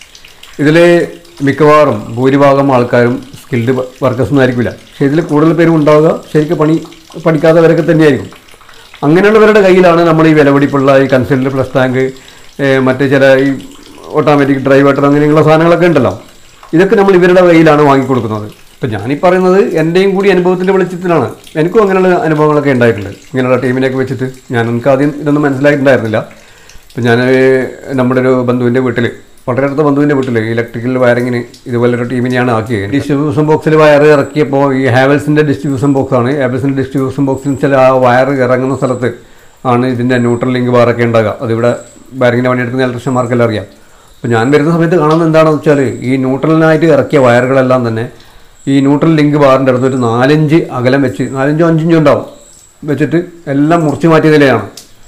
ഇതിൽ മിക്കവാറും ഭൂരിഭാഗം ആൾക്കാരും സ്കിൽഡ് വർക്കേഴ്സൊന്നും ആയിരിക്കില്ല പക്ഷേ ഇതിൽ കൂടുതൽ പേരും ഉണ്ടാവുക ശരിക്കും പണി പഠിക്കാത്തവരൊക്കെ തന്നെയായിരിക്കും അങ്ങനെയുള്ളവരുടെ കയ്യിലാണ് നമ്മൾ ഈ വിലപിടിപ്പുള്ള ഈ കൺസൾട്ട് പ്ലസ് ടാങ്ക് മറ്റു ചില ഈ ഓട്ടോമാറ്റിക് ഡ്രൈവേറ്റർ അങ്ങനെയുള്ള സാധനങ്ങളൊക്കെ ഉണ്ടല്ലോ ഇതൊക്കെ നമ്മൾ ഇവരുടെ കയ്യിലാണ് വാങ്ങിക്കൊടുക്കുന്നത് ഇപ്പം ഞാനീ പറയുന്നത് എൻ്റെയും കൂടി അനുഭവത്തിൻ്റെ വെളിച്ചത്തിലാണ് എനിക്കും അങ്ങനെയുള്ള അനുഭവങ്ങളൊക്കെ ഉണ്ടായിട്ടുണ്ട് ഇങ്ങനെയുള്ള ടീമിനെയൊക്കെ വെച്ചിട്ട് ഞാൻ എനിക്ക് ആദ്യം ഇതൊന്നും മനസ്സിലായിട്ടുണ്ടായിരുന്നില്ല ഇപ്പം ഞാൻ നമ്മുടെ ഒരു ബന്ധുവിൻ്റെ വീട്ടിൽ വളരെ അടുത്ത ബന്ധുവിൻ്റെ വീട്ടിൽ ഇലക്ട്രിക്കൽ വയറിങ്ങിന് ഇതുപോലെ ഒരു ടീമിനെയാണ് ആക്കിയത് ഡിസ്ട്രിബ്യൂഷൻ ബോക്സിൽ വയർ ഇറക്കിയപ്പോൾ ഈ ഹാവൽസിൻ്റെ ഡിസ്ട്രിബ്യൂഷൻ ബോക്സ് ആണ് ഹാവൽസിൻ്റെ ഡിസ്ട്രിബ്യൂഷൻ ബോക്സിൽ ചില ആ വയർ ഇറങ്ങുന്ന സ്ഥലത്ത് ആണ് ഇതിൻ്റെ ന്യൂട്രൽ ലിങ്ക് ബാറൊക്കെ ഉണ്ടാകുക അതിവിടെ വയറിങ്ങിന് പണിയെടുക്കുന്ന ഇലക്ട്രീഷ്യന്മാർക്കെല്ലാം അറിയാം അപ്പോൾ ഞാൻ വരുന്ന സമയത്ത് കാണുന്നത് എന്താണെന്ന് വെച്ചാൽ ഈ ന്യൂട്രലിനായിട്ട് ഇറക്കിയ വയറുകളെല്ലാം തന്നെ ഈ ന്യൂട്രൽ ലിങ്ക് ബാറിൻ്റെ അടുത്ത് ഒരു നാലഞ്ച് അകലം വെച്ച് നാലഞ്ചോ അഞ്ചിഞ്ചോ ഉണ്ടാവും വെച്ചിട്ട് എല്ലാം മുറിച്ച് മാറ്റിയ നിലയാണ്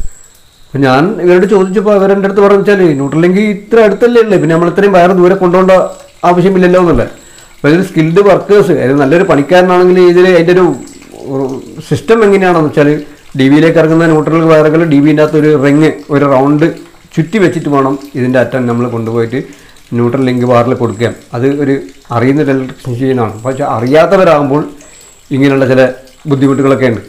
അപ്പം ഞാൻ ഇവരോട് ചോദിച്ചപ്പോൾ അവരെൻ്റെ അടുത്ത് പറഞ്ഞു വെച്ചാൽ ന്യൂട്രൽ ലിങ്ക് ഇത്ര അടുത്തല്ലേ ഉള്ളൂ പിന്നെ നമ്മൾ ഇത്രയും വയറ് ദൂരെ കൊണ്ടുപോകേണ്ട ആവശ്യമില്ലല്ലോ എന്നുള്ളത് അപ്പോൾ ഇതിൽ സ്കിൽഡ് വർക്കേഴ്സ് അതായത് നല്ലൊരു പണിക്കാരനാണെങ്കിൽ ഇതിൽ അതിൻ്റെ ഒരു സിസ്റ്റം എങ്ങനെയാണെന്ന് വെച്ചാൽ ഡി വിയിലേക്ക് ഇറങ്ങുന്ന ന്യൂട്രൽ വയറുകൾ ഡി വിൻ്റെ അകത്ത് ഒരു റിങ് ഒരു റൗണ്ട് ചുറ്റി വെച്ചിട്ട് വേണം ഇതിൻ്റെ അറ്റം നമ്മൾ കൊണ്ടുപോയിട്ട് ന്യൂട്രൽ ലിങ്ക് ബാറിൽ കൊടുക്കുക അത് ഒരു അറിയുന്ന ഒരു ഇലക്ട്രീഷ്യൻ ചെയ്യുന്നതാണ് പക്ഷേ അറിയാത്തവരാകുമ്പോൾ ഇങ്ങനെയുള്ള ചില ബുദ്ധിമുട്ടുകളൊക്കെ ഉണ്ട്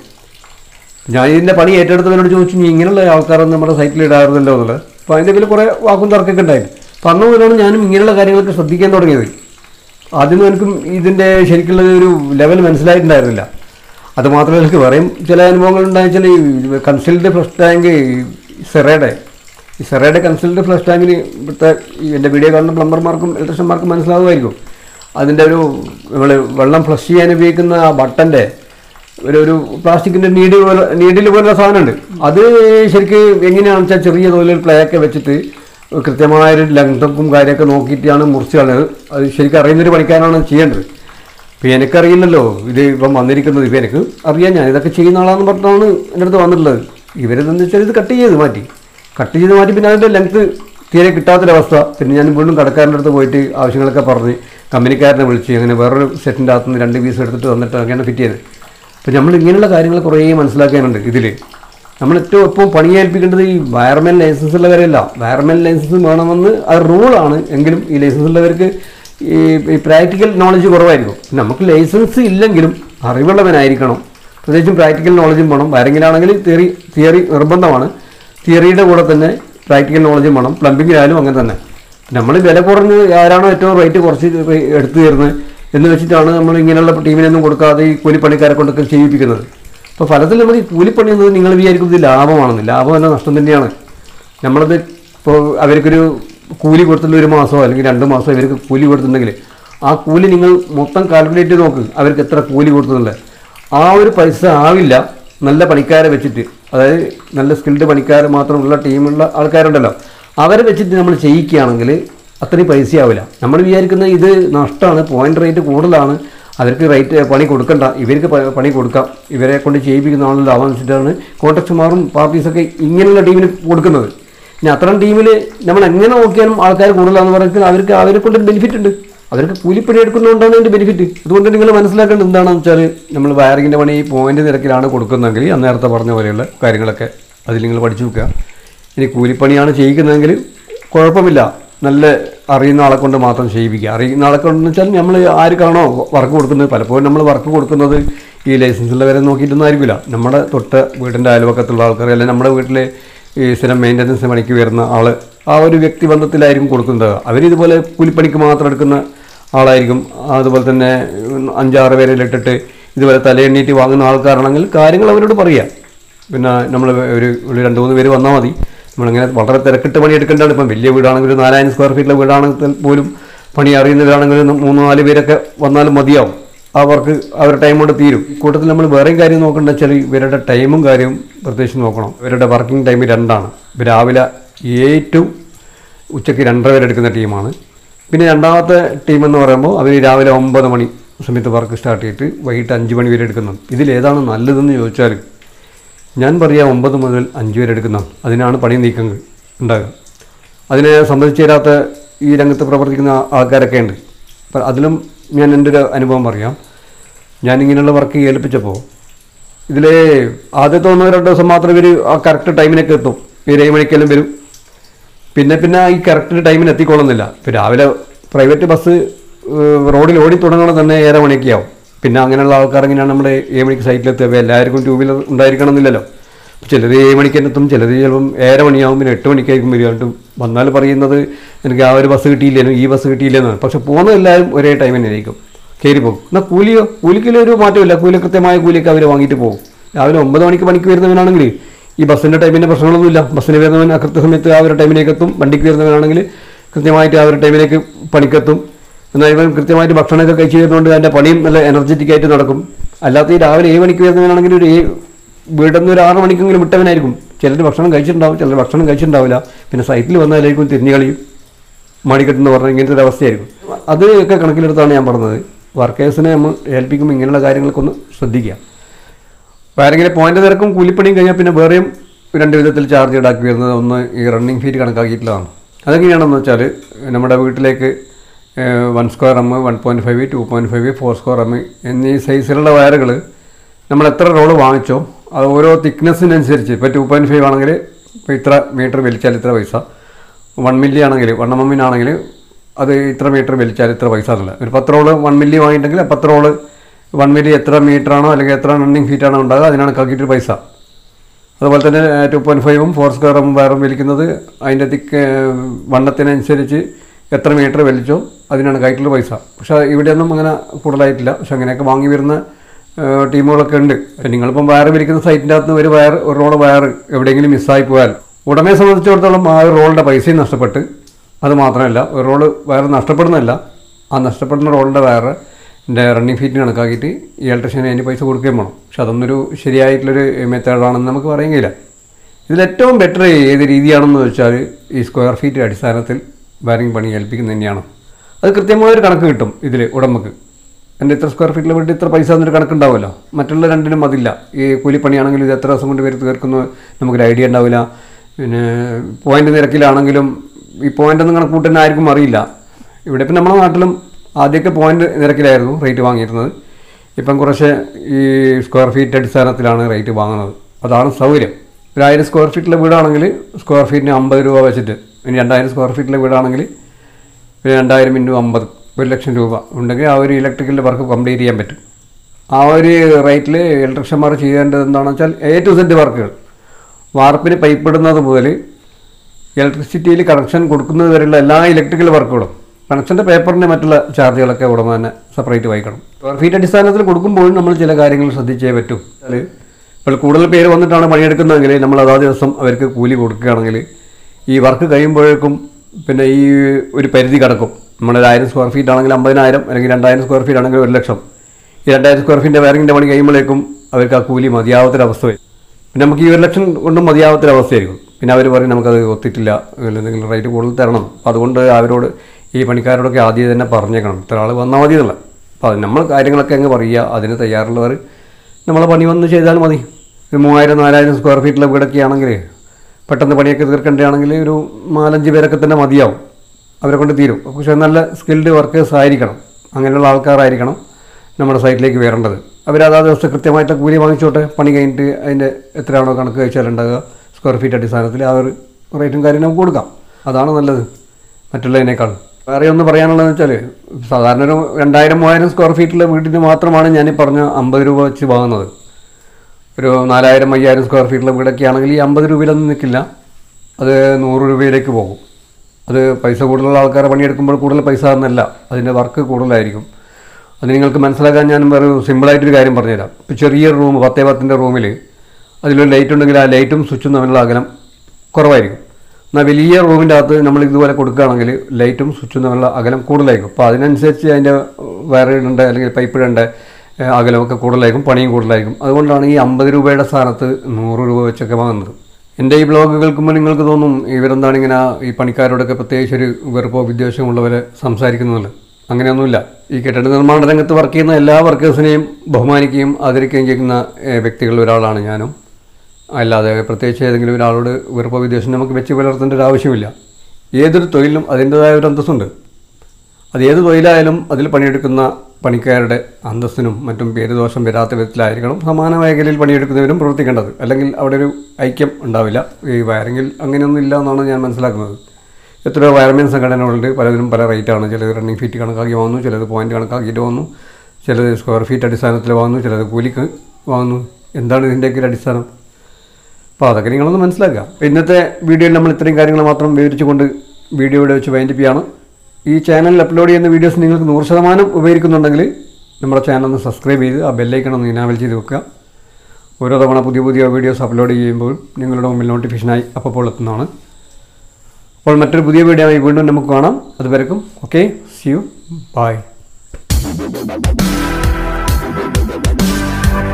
ഞാൻ ഇതിൻ്റെ പണി ഏറ്റെടുത്തവരോട് ചോദിച്ചു "നീ ഇങ്ങനെയുള്ള ആൾക്കാരൊന്നും നമ്മുടെ സൈറ്റിൽ ഇടാറുണ്ടല്ലോ എന്നുള്ളത് അപ്പോൾ അതിൻ്റെ പേരിൽ കുറേ വാക്കും തർക്കമൊക്കെ ഉണ്ടായിരുന്നു അപ്പോൾ അന്ന് മുതലാണ് ഞാനും ഇങ്ങനെയുള്ള കാര്യങ്ങളൊക്കെ ശ്രദ്ധിക്കാൻ തുടങ്ങിയത് ആദ്യമൊന്നും എനിക്കും ഇതിൻ്റെ ശരിക്കുള്ള ഒരു ലെവൽ മനസ്സിലായിട്ടുണ്ടായിരുന്നില്ല അത് മാത്രമല്ല എനിക്ക് പറയും ചില അനുഭവങ്ങൾ ഉണ്ടായെച്ചാൽ ഈ കൺസൾട്ട് ഫ്ലഷ് ടാങ്ക് സെറയുടെ ഈ സെറയുടെ കൺസൾട്ട് ഫ്ലഷ് ടാങ്കിന് ഇവിടുത്തെ ഈ എൻ്റെ വീഡിയോ കാണുന്ന പ്ലംബർമാർക്കും ഇലക്ട്രീഷ്യന്മാർക്കും മനസ്സിലാകുമായിരിക്കും അതിൻ്റെ ഒരു നമ്മൾ വെള്ളം ഫ്ലഷ് ചെയ്യാൻ ഉപയോഗിക്കുന്ന ആ ബട്ടൻ്റെ ഒരു ഒരു പ്ലാസ്റ്റിക്കിൻ്റെ നീഡിൽ പോലെ നീഡിൽ പോലുള്ള സാധനമുണ്ട് അത് ശരിക്ക് എങ്ങനെയാണെന്ന് വെച്ചാൽ ചെറിയ തോതിൽ പ്ലേ ഒക്കെ വെച്ചിട്ട് കൃത്യമായൊരു ലെങ്തും കാര്യമൊക്കെ നോക്കിയിട്ടാണ് മുറിച്ച് കളഞ്ഞത് അത് ശരിക്കും അറിയുന്നൊരു പണിക്കാരാണ് ചെയ്യേണ്ടത് ഇപ്പം എനിക്കറിയില്ലല്ലോ ഇത് ഇപ്പം വന്നിരിക്കുന്നത് ഇപ്പം എനിക്ക് അറിയാം ഞാൻ ഇതൊക്കെ ചെയ്യുന്ന ആളാന്ന് പറഞ്ഞിട്ടാണ് എൻ്റെ അടുത്ത് വന്നിട്ടുള്ളത് ഇവരെന്താണെന്ന് വെച്ചാൽ ഇത് കട്ട് ചെയ്ത് മാറ്റി കട്ട് ചെയ്ത് മാറ്റി പിന്നെ അതിൻ്റെ ലെങ്ത് തീരെ കിട്ടാത്തൊരവസ്ഥ പിന്നെ ഞാൻ വീണ്ടും കടക്കാരൻ്റെ അടുത്ത് പോയിട്ട് ആവശ്യങ്ങളൊക്കെ പറഞ്ഞ് കമ്പനിക്കാരനെ വിളിച്ച് അങ്ങനെ വേറൊരു സെറ്റിൻ്റെ അകത്ത് നിന്ന് രണ്ട് പീസ് എടുത്തിട്ട് വന്നിട്ട് അങ്ങനെയാണ് ഫിറ്റ് ചെയ്തത് അപ്പോൾ നമ്മൾ ഇങ്ങനെയുള്ള കാര്യങ്ങൾ കുറേ മനസ്സിലാക്കാനുണ്ട് ഇതിൽ നമ്മൾ ഏറ്റവും എപ്പോൾ പണിയേൽപ്പിക്കേണ്ടത് ഈ വയർമെൻ ലൈസൻസ് ഉള്ളവരല്ല വയർമെൻ ലൈസൻസ് വേണമെന്ന് അത് റൂളാണ് എങ്കിലും ഈ ലൈസൻസ് ഉള്ളവർക്ക് ഈ ഈ പ്രാക്ടിക്കൽ നോളജ് കുറവായിരിക്കും നമുക്ക് ലൈസൻസ് ഇല്ലെങ്കിലും അറിവുള്ളവനായിരിക്കണം പ്രത്യേകിച്ചും പ്രാക്ടിക്കൽ നോളജും വേണം വയറിങ്ങിലാണെങ്കിൽ തിയറി തിയറി നിർബന്ധമാണ് തിയറിയുടെ കൂടെ തന്നെ പ്രാക്ടിക്കൽ നോളജും വേണം പ്ലംബിങ്ങിലായാലും അങ്ങനെ തന്നെ നമ്മൾ വില കുറഞ്ഞ് ആരാണോ ഏറ്റവും റേറ്റ് കുറച്ച് എടുത്തു തരുന്നത് എന്ന് വെച്ചിട്ടാണ് നമ്മൾ ഇങ്ങനെയുള്ള ടീമിനൊന്നും കൊടുക്കാതെ ഈ കൂലിപ്പണിക്കാരെ കൊണ്ടൊക്കെ ചെയ്യിപ്പിക്കുന്നത് അപ്പോൾ ഫലത്തിൽ നമുക്ക് ഈ കൂലിപ്പണി എന്നത് നിങ്ങൾ വിചാരിക്കുന്നത് ലാഭമാണെന്ന് ലാഭമല്ല നഷ്ടം തന്നെയാണ് നമ്മളത് ഇപ്പോൾ അവർക്കൊരു കൂലി കൊടുത്തിട്ടുള്ള ഒരു മാസമോ അല്ലെങ്കിൽ രണ്ട് മാസമോ ഇവർക്ക് കൂലി കൊടുത്തിട്ടുണ്ടെങ്കിൽ ആ കൂലി നിങ്ങൾ മൊത്തം കാൽക്കുലേറ്റ് ചെയ്ത് നോക്ക് അവർക്ക് എത്ര കൂലി കൊടുത്തിട്ടുള്ളത് ആ ഒരു പൈസ ആവില്ല നല്ല പണിക്കാരെ വെച്ചിട്ട് അതായത് നല്ല സ്കിൽഡ് പണിക്കാർ മാത്രമുള്ള ടീമുള്ള ആൾക്കാരുണ്ടല്ലോ അവരെ വെച്ചിട്ട് നമ്മൾ ചെയ്യിക്കുകയാണെങ്കിൽ അത്രയും പൈസ ആവില്ല നമ്മൾ വിചാരിക്കുന്ന ഇത് നഷ്ടമാണ് പോയിന്റ് റേറ്റ് കൂടുതലാണ് അവർക്ക് റേറ്റ് പണി കൊടുക്കണ്ട ഇവർക്ക് പ- പണി കൊടുക്കാം ഇവരെ കൊണ്ട് ചെയ്യിപ്പിക്കുന്ന ആളുകൾ ലാഭം വെച്ചിട്ടാണ് കോൺട്രാക്ടർമാരും പാർട്ടീസൊക്കെ ഇങ്ങനെയുള്ള ടീമിന് കൊടുക്കുന്നത് ഇനി അത്തരം ടീമിൽ നമ്മൾ എങ്ങനെ നോക്കിയാലും ആൾക്കാർ കൂടുതലാന്ന് പറഞ്ഞാൽ അവർക്ക് അവരെ കൊണ്ട് ബെനിഫിറ്റ് ഉണ്ട് അവർക്ക് കൂലിപ്പണി എടുക്കുന്നതുകൊണ്ടാണ് അതിൻ്റെ ബെനിഫിറ്റ് അതുകൊണ്ട് നിങ്ങൾ മനസ്സിലാക്കേണ്ടത് എന്താണെന്ന് വെച്ചാൽ നമ്മൾ വയറിങ്ങിൻ്റെ പണി പോയിന്റ് നിരക്കിലാണ് കൊടുക്കുന്നതെങ്കിൽ ഞാൻ നേരത്തെ പറഞ്ഞ പോലെയുള്ള കാര്യങ്ങളൊക്കെ അതിൽ നിങ്ങൾ പഠിച്ചു വെക്കുക ഇനി കൂലിപ്പണിയാണ് ചെയ്യിക്കുന്നതെങ്കിൽ കുഴപ്പമില്ല നല്ല അറിയുന്ന ആളെ കൊണ്ട് മാത്രം ചെയ്യിപ്പിക്കുക അറിയുന്ന ആളെ കൊണ്ടെന്ന് വെച്ചാൽ നമ്മൾ ആർക്കാണോ വർക്ക് കൊടുക്കുന്നത് പലപ്പോഴും നമ്മൾ വർക്ക് കൊടുക്കുന്നത് ഈ ലൈസൻസ് ഉള്ളവരെ നോക്കിയിട്ടൊന്നും ആയിരിക്കില്ല നമ്മുടെ തൊട്ട് വീടിൻ്റെ അയൽവക്കത്തുള്ള ആൾക്കാർ അല്ലെങ്കിൽ നമ്മുടെ വീട്ടിലെ ഈ സ്ഥിരം മെയിൻ്റനൻസ് പണിക്ക് വരുന്ന ആൾ ആ ഒരു വ്യക്തി ബന്ധത്തിലായിരിക്കും കൊടുക്കുന്നത് അവരിതുപോലെ കൂലിപ്പണിക്ക് മാത്രം എടുക്കുന്ന ആളായിരിക്കും അതുപോലെ തന്നെ അഞ്ചാറ് പേരിലിട്ടിട്ട് ഇതുപോലെ തലയെണ്ണീറ്റ് വാങ്ങുന്ന ആൾക്കാരാണെങ്കിൽ കാര്യങ്ങൾ അവരോട് പറയാം പിന്നെ നമ്മൾ ഒരു ഒരു രണ്ട് മൂന്ന് പേര് വന്നാൽ മതി നമ്മളിങ്ങനെ വളരെ തിരക്കിട്ട് പണി എടുക്കേണ്ടതാണ് ഇപ്പം വലിയ വീടാണെങ്കിൽ ഒരു നാലായിരം സ്ക്വയർ ഫീറ്റിലെ വീടാണെങ്കിൽ പോലും പണി അറിയുന്നവരാണെങ്കിൽ ഒരു മൂന്ന് നാല് പേരൊക്കെ വന്നാലും മതിയാവും അവർക്ക് അവരുടെ ടൈം കൊണ്ട് തീരും കൂട്ടത്തിൽ നമ്മൾ വേറെയും കാര്യം നോക്കേണ്ടത് വെച്ചാൽ ഇവരുടെ ടൈമും കാര്യവും പ്രത്യേകിച്ച് നോക്കണം ഇവരുടെ വർക്കിംഗ് ടൈം രണ്ടാണ് ഇവർ രാവിലെ ഏറ്റവും ഉച്ചയ്ക്ക് രണ്ടര വരെ എടുക്കുന്ന ടീമാണ് പിന്നെ രണ്ടാമത്തെ ടീം എന്ന് പറയുമ്പോൾ അവർ രാവിലെ ഒമ്പത് മണി സമയത്ത് വർക്ക് സ്റ്റാർട്ട് ചെയ്തിട്ട് വൈകിട്ട് അഞ്ച് മണി വരെ എടുക്കുന്നത് ഇതിലേതാണ് നല്ലതെന്ന് ചോദിച്ചാൽ ഞാൻ പറയാം ഒമ്പത് മുതൽ അഞ്ച് വരെ എടുക്കുന്ന അതിനാണ് പണി നീക്കങ്ങൾ ഉണ്ടാകുക അതിനെ സംബന്ധിച്ച് തരാത്ത ഈ രംഗത്ത് പ്രവർത്തിക്കുന്ന ആൾക്കാരൊക്കെ ഉണ്ട് അപ്പം അതിലും ഞാൻ എൻ്റെ ഒരു അനുഭവം പറയാം ഞാൻ ഇങ്ങനെയുള്ള വർക്ക് ഏൽപ്പിച്ചപ്പോൾ ഇതിൽ ആദ്യത്തെ ഒന്നോ രണ്ടോ ദിവസം മാത്രം ഇവർ ആ കറക്റ്റ് ടൈമിനൊക്കെ എത്തും ഈ ഏഴ് മണിക്കെല്ലാം വരും പിന്നെ പിന്നെ ഈ കറക്റ്റ് ടൈമിന് എത്തിക്കൊള്ളുന്നില്ല ഇപ്പോൾ രാവിലെ പ്രൈവറ്റ് ബസ് ഏഹ്, റോഡിൽ ഓടി തുടങ്ങണം തന്നെ ഏഴര മണിയൊക്കെ ആവും പിന്നെ അങ്ങനെയുള്ള ആൾക്കാർ എങ്ങനെയാണ് നമ്മുടെ ഏഴ് മണിക്ക് സൈറ്റിലെത്തുക അപ്പോൾ എല്ലാവർക്കും ടൂ വീലർ ഉണ്ടായിരിക്കണം എന്നില്ലല്ലോ ചിലർ ഏഴ് മണിക്ക് തന്നെ എത്തും ചിലർ ചിലപ്പം ഏഴര മണിയാവും പിന്നെ എട്ട് മണിക്കായിരിക്കും വരിക എന്നിട്ട് വന്നാൽ പറയുന്നത് എനിക്ക് ആ ഒരു ബസ് കിട്ടിയില്ലേനു ഈ ബസ് കിട്ടിയില്ലേന്ന് പക്ഷെ പോകുന്ന എല്ലാവരും ഒരേ ടൈമിന് ആയിരിക്കും കയറി പോകും എന്നാൽ കൂലിയോ കൂലിക്കിൽ ഒരു മാറ്റമില്ല കൂലി കൃത്യമായ കൂലിയൊക്കെ അവർ വാങ്ങിയിട്ട് പോകും രാവിലെ ഒമ്പത് മണിക്ക് പണിക്ക് വരുന്നവനാണെങ്കിൽ ഈ ബസ്സിൻ്റെ ടൈമിൻ്റെ പ്രശ്നങ്ങളൊന്നുമില്ല ബസ്സിന് വരുന്നവൻ ആ കൃത്യസമയത്ത് ആ ഒരു ടൈമിലേക്ക് എത്തും വണ്ടിക്ക് വരുന്നവനാണെങ്കിൽ കൃത്യമായിട്ട് ആ ഒരു ടൈമിലേക്ക് പണിക്കെത്തും എന്നാൽ ഇവൻ കൃത്യമായിട്ട് ഭക്ഷണമൊക്കെ കഴിച്ച് വരുന്നതുകൊണ്ട് അതിൻ്റെ പണിയും നല്ല എനർജറ്റിക് ആയിട്ട് നടക്കും അല്ലാത്ത ഈ രാവിലെ ഏഴ് മണിക്ക് വരുന്നവനാണെങ്കിൽ ഒരു ഏഴ് വീട്ടിൽ നിന്ന് ഒരു ആറ് മണിക്കെങ്കിലും വിട്ടവനായിരിക്കും ചിലർ ഭക്ഷണം കഴിച്ചിട്ടുണ്ടാവും ചിലർ ഭക്ഷണം കഴിച്ചിട്ടുണ്ടാവില്ല പിന്നെ സൈറ്റിൽ വന്നാലായിരിക്കും തിരിഞ്ഞു കളിയും മണിക്കെട്ടെന്ന് പറഞ്ഞാൽ ഇങ്ങനത്തെ ഒരു അവസ്ഥയായിരിക്കും അത് ഒക്കെ കണക്കിലെടുത്താണ് ഞാൻ പറഞ്ഞത് വർക്കേഴ്സിനെ നമ്മൾ ഏൽപ്പിക്കുമ്പോൾ ഇങ്ങനെയുള്ള കാര്യങ്ങളൊക്കെ ഒന്ന് ശ്രദ്ധിക്കുക വേറെങ്കിലും പോയിന്റ് നിരക്കും കൂലിപ്പണിയും കഴിഞ്ഞാൽ പിന്നെ വേറെയും രണ്ട് വിധത്തിൽ ചാർജ് ഈടാക്കി വരുന്നത് ഒന്ന് ഈ റണ്ണിങ് ഫീറ്റ് കണക്കാക്കിയിട്ടുള്ളതാണ് അതെങ്ങനെയാണെന്ന് വെച്ചാൽ നമ്മുടെ വീട്ടിലേക്ക് one square M one point five two point five four square M എന്നീ സൈസിലുള്ള വയറുകൾ നമ്മൾ എത്ര റോള് വാങ്ങിച്ചോ അത് ഓരോ തിക്നെസ്സിനനുസരിച്ച് ഇപ്പോൾ ടു പോയിൻറ്റ് ഫൈവ് ആണെങ്കിൽ ഇപ്പോൾ ഇത്ര മീറ്റർ വലിച്ചാൽ ഇത്ര പൈസ വൺ മില്ലി ആണെങ്കിൽ വൺ എം എമ്മിനാണെങ്കിൽ അത് ഇത്ര മീറ്റർ വലിച്ചാൽ ഇത്ര പൈസ എന്നല്ല ഒരു പത്ത് റോള് വൺ മില്ലി വാങ്ങിയിട്ടുണ്ടെങ്കിൽ ആ പത്ത് റോള് വൺ മില്ലി എത്ര മീറ്റർ ആണോ അല്ലെങ്കിൽ എത്ര റണ്ണിങ് ഫീറ്റ് ആണോ ഉണ്ടാകുക അതിനാണ് കണക്കാക്കിയിട്ട് പൈസ അതുപോലെ തന്നെ ടു പോയിൻറ്റ് ഫൈവും ഫോർ സ്ക്വയറും വയറും വലിക്കുന്നത് അതിൻ്റെ തിക്ക് വണ്ണത്തിനനുസരിച്ച് എത്ര മീറ്റർ വലിച്ചോ അതിനാണ് കൈറ്റിൽ പൈസ പക്ഷേ ഇവിടെയൊന്നും അങ്ങനെ കൂടുതലായിട്ടില്ല പക്ഷെ അങ്ങനെയൊക്കെ വാങ്ങി വരുന്ന ഏഹ്, ടീമുകളൊക്കെ ഉണ്ട് ഇപ്പം നിങ്ങളിപ്പം വയർ വലിക്കുന്ന സൈറ്റിൻ്റെ അകത്ത് ഒരു വയർ ഒരു റോള് വയർ എവിടെയെങ്കിലും മിസ്സായി പോയാൽ ഉടമയെ സംബന്ധിച്ചിടത്തോളം ആ ഒരു റോളിൻ്റെ പൈസയും നഷ്ടപ്പെട്ട് അത് മാത്രമല്ല ഒരു റോള് വയർ നഷ്ടപ്പെടുന്നതല്ല ആ നഷ്ടപ്പെടുന്ന റോളിൻ്റെ വയർ എൻ്റെ റണ്ണിങ് ഫീറ്റിന് കണക്കാക്കിയിട്ട് ഈ ഇലക്ട്രീഷ്യന് അതിന് പൈസ കൊടുക്കുകയും വേണം പക്ഷെ അതൊന്നൊരു ശരിയായിട്ടുള്ളൊരു മെത്തേഡാണെന്ന് നമുക്ക് പറയാൻ കഴിയില്ല ഇതിലേറ്റവും ബെറ്റർ ഏത് രീതിയാണെന്ന് വെച്ചാൽ ഈ സ്ക്വയർ ഫീറ്റ് അടിസ്ഥാനത്തിൽ വയറിംഗ് പണി ഏൽപ്പിക്കുന്നത് തന്നെയാണ് അത് കൃത്യമായൊരു കണക്ക് കിട്ടും ഇതിൽ ഉടമക്ക് എൻ്റെ ഇത്ര സ്ക്വയർ ഫീറ്റിൽ വേണ്ടി ഇത്ര പൈസ എന്നൊരു കണക്കുണ്ടാവുമല്ലോ മറ്റുള്ള രണ്ടിനും അതില്ല ഈ കൂലിപ്പണിയാണെങ്കിൽ ഇത് എത്ര ദിവസം കൊണ്ട് പേര് തീർക്കുന്നു നമുക്കൊരു ഐഡിയ ഉണ്ടാവില്ല പിന്നെ പോയിന്റ് നിരക്കിലാണെങ്കിലും ഈ പോയിന്റ് ഒന്നും കണക്ക് കൂട്ടുന്ന ആർക്കും അറിയില്ല ഇവിടെ ഇപ്പം നമ്മുടെ നാട്ടിലും ആദ്യമൊക്കെ പോയിന്റ് നിരക്കിലായിരുന്നു റേറ്റ് വാങ്ങിയിരുന്നത് ഇപ്പം കുറച്ച് ഈ സ്ക്വയർ ഫീറ്റ് അടിസ്ഥാനത്തിലാണ് റേറ്റ് വാങ്ങുന്നത് അതാണ് സൗകര്യം ഒരു ആയിരം സ്ക്വയർ ഫീറ്റിലെ വീടാണെങ്കിൽ സ്ക്വയർ ഫീറ്റിന് അമ്പത് രൂപ വെച്ചിട്ട് ഇനി രണ്ടായിരം സ്ക്വയർ ഫീറ്റിലെ വീടാണെങ്കിൽ പിന്നെ രണ്ടായിരം ഇൻറ്റു അമ്പത് ഒരു ലക്ഷം രൂപ ഉണ്ടെങ്കിൽ ആ ഒരു ഇലക്ട്രിക്കലിൻ്റെ വർക്ക് കംപ്ലീറ്റ് ചെയ്യാൻ പറ്റും ആ ഒരു റേറ്റിൽ ഇലക്ട്രീഷ്യന്മാർ ചെയ്യേണ്ടത് എന്താണെന്ന് വെച്ചാൽ എ ടു സെൻറ്റ് വർക്കുകൾ വാർപ്പിന് പൈപ്പ് ഇടുന്നത് മുതൽ ഇലക്ട്രിസിറ്റിയിൽ കണക്ഷൻ കൊടുക്കുന്നത് വരെയുള്ള എല്ലാ ഇലക്ട്രിക്കൽ വർക്കുകളും കണക്ഷൻ്റെ പേപ്പറിൻ്റെ മറ്റുള്ള ചാർജുകളൊക്കെ ഉടമ തന്നെ സെപ്പറേറ്റ് വായിക്കണം സ്ക്വയർ ഫീറ്റ് അടിസ്ഥാനത്തിൽ കൊടുക്കുമ്പോഴും നമ്മൾ ചില കാര്യങ്ങൾ ശ്രദ്ധിച്ചേ പറ്റൂ അത് ഇപ്പോൾ കൂടുതൽ പേര് വന്നിട്ടാണ് പണിയെടുക്കുന്നതെങ്കിൽ നമ്മൾ അതാ ദിവസം അവർക്ക് കൂലി കൊടുക്കുകയാണെങ്കിൽ ഈ വർക്ക് കഴിയുമ്പോഴേക്കും പിന്നെ ഈ ഒരു പരിധി കടക്കും നമ്മളൊരു ആയിരം സ്ക്വയർ ഫീറ്റ് ആണെങ്കിൽ അമ്പതിനായിരം അല്ലെങ്കിൽ രണ്ടായിരം സ്ക്വയർ ഫീറ്റ് ആണെങ്കിൽ ഒരു ലക്ഷം ഈ രണ്ടായിരം സ്ക്വയർ ഫീറ്റിൻ്റെ വയറിങ്ങിൻ്റെ പണി കഴിയുമ്പോഴേക്കും അവർക്ക് ആ കൂലി മതിയാവാത്തൊരവസ്ഥ വരും പിന്നെ നമുക്ക് ഈ ഒരു ലക്ഷം കൊണ്ടും മതിയാവാത്തൊരവസ്ഥയായിരിക്കും പിന്നെ അവർ പറയും നമുക്കത് ഒത്തിട്ടില്ല അല്ലെങ്കിൽ എന്തെങ്കിലും റേറ്റ് കൂടുതൽ തരണം അപ്പോൾ അതുകൊണ്ട് അവരോട് ഈ പണിക്കാരോടൊക്കെ ആദ്യം തന്നെ പറഞ്ഞേക്കണം ഇത്ര ആൾ വന്നാൽ മതി എന്നുള്ള അപ്പോൾ അത് നമ്മൾ കാര്യങ്ങളൊക്കെ അങ്ങ് പറയുക അതിന് തയ്യാറുള്ളവർ നമ്മളെ പണി വന്ന് ചെയ്താൽ മതി ഒരു മൂവായിരം നാലായിരം സ്ക്വയർ ഫീറ്റിലെ വീടൊക്കെ ആണെങ്കിൽ പെട്ടെന്ന് പണിയൊക്കെ തീർക്കേണ്ടതാണെങ്കിൽ ഒരു നാലഞ്ച് പേരൊക്കെ തന്നെ മതിയാവും അവരെ കൊണ്ട് തീരും പക്ഷേ നല്ല സ്കിൽഡ് വർക്കേഴ്സ് ആയിരിക്കണം അങ്ങനെയുള്ള ആൾക്കാരായിരിക്കണം നമ്മുടെ സൈറ്റിലേക്ക് വരേണ്ടത് അവർ അതാത് ദിവസം കൃത്യമായിട്ട് കൂലി വാങ്ങിച്ചോട്ടെ പണി കഴിഞ്ഞിട്ട് അതിൻ്റെ എത്രയാണോ കണക്ക് വെച്ചാലുണ്ടാകുക സ്ക്വയർ ഫീറ്റ് അടിസ്ഥാനത്തിൽ ആ ഒരു റേറ്റും കാര്യം നമുക്ക് കൊടുക്കാം അതാണ് നല്ലത് മറ്റുള്ളതിനേക്കാൾ വേറെ ഒന്ന് പറയാനുള്ളതെന്ന് വെച്ചാൽ സാധാരണ ഒരു രണ്ടായിരം മൂവായിരം സ്ക്വയർ ഫീറ്റിലെ വീട്ടിന് മാത്രമാണ് ഞാൻ ഈ പറഞ്ഞ അമ്പത് രൂപ വെച്ച് വാങ്ങുന്നത് ഒരു നാലായിരം അയ്യായിരം സ്ക്വയർ ഫീറ്റിലെ വീടൊക്കെ ആണെങ്കിൽ ഈ അമ്പത് രൂപയിലൊന്നും നിൽക്കില്ല അത് നൂറ് രൂപയിലേക്ക് പോകും അത് പൈസ കൂടുതലുള്ള ആൾക്കാർ പണിയെടുക്കുമ്പോൾ കൂടുതൽ പൈസ എന്നല്ല അതിൻ്റെ വർക്ക് കൂടുതലായിരിക്കും അത് നിങ്ങൾക്ക് മനസ്സിലാക്കാൻ ഞാൻ ഒരു സിമ്പിളായിട്ടൊരു കാര്യം പറഞ്ഞുതരാം ഇപ്പോൾ ചെറിയൊരു റൂം പത്തേ പത്തിൻ്റെ റൂമിൽ അതിലൊരു ലൈറ്റ് ഉണ്ടെങ്കിൽ ആ ലൈറ്റും സ്വിച്ചും തമ്മിലുള്ള അകലം കുറവായിരിക്കും എന്നാൽ വലിയ റൂമിൻ്റെ അകത്ത് നമ്മൾ ഇതുപോലെ കൊടുക്കുകയാണെങ്കിൽ ലൈറ്റും സ്വിച്ചും തമ്മിലുള്ള അകലം കൂടുതലായിരിക്കും അപ്പോൾ അതിനനുസരിച്ച് അതിൻ്റെ വയർ ഇടേണ്ട അല്ലെങ്കിൽ പൈപ്പ് ഇടേണ്ട ഏഹ്, അകലമൊക്കെ കൂടുതലായിരിക്കും പണിയും കൂടുതലായിരിക്കും അതുകൊണ്ടാണ് ഈ അമ്പത് രൂപയുടെ സ്ഥാനത്ത് നൂറ് രൂപ വെച്ചൊക്കെ വാങ്ങുന്നത് എൻ്റെ ഈ ബ്ലോഗ് കേൾക്കുമ്പോൾ നിങ്ങൾക്ക് തോന്നും ഇവരെന്താണ് ഇങ്ങനെ ഈ പണിക്കാരോടൊക്കെ പ്രത്യേകിച്ച് ഒരു വെറുപ്പോ വിദ്വേഷമുള്ളവരെ സംസാരിക്കുന്നുണ്ട് അങ്ങനെയൊന്നുമില്ല ഈ കെട്ടിട നിർമ്മാണ രംഗത്ത് വർക്ക് ചെയ്യുന്ന എല്ലാ വർക്കേഴ്സിനെയും ബഹുമാനിക്കുകയും ആദരിക്കുകയും ചെയ്യുന്ന ഏഹ്, വ്യക്തികളിൽ ഒരാളാണ് ഞാനും അല്ലാതെ പ്രത്യേകിച്ച് ഏതെങ്കിലും ഒരാളോട് വെറുപ്പോ വിദ്വേഷം നമുക്ക് വെച്ച് പുലർത്തേണ്ട ഒരു ആവശ്യമില്ല ഏതൊരു തൊഴിലിനും അതിൻ്റെതായ ഒരു അന്തസ്സുണ്ട് അത് ഏത് തൊഴിലായാലും അതിൽ പണിയെടുക്കുന്ന പണിക്കാരുടെ അന്തസ്സിനും മറ്റും പേരുദോഷം വരാത്ത വിധത്തിലായിരിക്കണം സമാന മേഖലയിൽ പണിയെടുക്കുന്നവരും പ്രവർത്തിക്കേണ്ടത് അല്ലെങ്കിൽ അവിടെ ഒരു ഐക്യം ഉണ്ടാവില്ല ഈ വയറിങ്ങിൽ അങ്ങനെയൊന്നും ഇല്ല എന്നാണ് ഞാൻ മനസ്സിലാക്കുന്നത് എത്രയോ വയർമെൻ സംഘടനകളുണ്ട് പലതിനും പല റേറ്റാണ് ചിലത് റണ്ണിങ് ഫീറ്റ് കണക്കാക്കി വാങ്ങുന്നു ചിലത് പോയിന്റ് കണക്കാക്കിയിട്ട് വാങ്ങുന്നു ചിലത് സ്ക്വയർ ഫീറ്റ് അടിസ്ഥാനത്തിൽ വാങ്ങുന്നു ചിലത് കൂലിക്ക് വാങ്ങുന്നു എന്താണ് ഇതിൻ്റെയൊക്കെ ഒരു അടിസ്ഥാനം അപ്പോൾ അതൊക്കെ നിങ്ങളൊന്ന് മനസ്സിലാക്കുക അപ്പോൾ ഇന്നത്തെ വീഡിയോയിൽ നമ്മൾ ഇത്രയും കാര്യങ്ങൾ മാത്രം വിവരിച്ചുകൊണ്ട് വീഡിയോ ഇവിടെ വെച്ച് വൈൻഡപ്പ് ചെയ്യാണ് ഈ ചാനലിൽ അപ്ലോഡ് ചെയ്യുന്ന വീഡിയോസ് നിങ്ങൾക്ക് നൂറ് ശതമാനം ഉപകരിക്കുന്നുണ്ടെങ്കിൽ നമ്മുടെ ചാനൽ ഒന്ന് സബ്സ്ക്രൈബ് ചെയ്ത് ആ ബെല്ലൈക്കൺ ഒന്ന് ഇനാവൽ ചെയ്ത് വെക്കുക ഓരോ തവണ പുതിയ പുതിയ വീഡിയോസ് അപ്ലോഡ് ചെയ്യുമ്പോൾ നിങ്ങളുടെ മുമ്പിൽ നോട്ടിഫിക്കേഷനായി അപ്പോൾ എത്തുന്നതാണ് അപ്പോൾ മറ്റൊരു പുതിയ വീഡിയോ ആയി വീണ്ടും നമുക്ക് കാണാം അതുവരെക്കും ഓക്കെ സി യു ബൈ